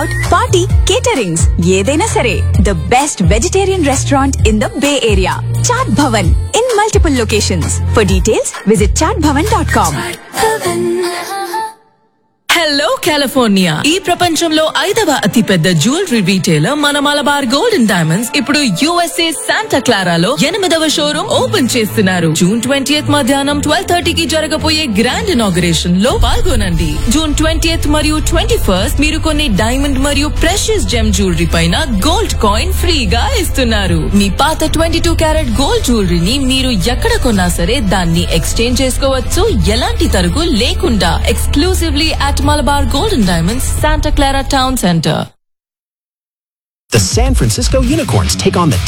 out party caterings ఏదైనా సరే the best vegetarian restaurant in the bay area Chaat Bhavan in multiple locations for details visit Chaat Bhavan dot com hello California ఈ ప్రపంచంలో ఐదవ అతిపెద్ద jewellery retailer మన Malabar gold and diamonds ఇప్పుడు USA Santa క్లారాలో ఎనిమిదవ షోరూమ్ ఓపెన్ చేస్తున్నారు జూన్ ట్వంటీ మధ్యాహ్నం ట్వెల్వ్ థర్టీకి జరగబోయే గ్రాండ్ ఇనాగరేషన్ లో పాల్గొనండి జూన్ ట్వంటీ మరియు ట్వంటీ ఫస్ట్ మీరు కొన్ని డైమండ్ మరియు ప్రెషియస్ జెమ్ జ్యువెలరీ పైన గోల్డ్ కాయిన్ ఫ్రీగా ఇస్తున్నారు మీ పాత ట్వంటీ టూ క్యారెట్ గోల్డ్ జ్యువెలరీని మీరు ఎక్కడ కొన్నా సరే దాన్ని ఎక్స్చేంజ్ చేసుకోవచ్చు ఎలాంటి తరుగు లేకుండా exclusively at Malabar golden diamonds Santa Clara town centre The San Francisco Unicorns take on the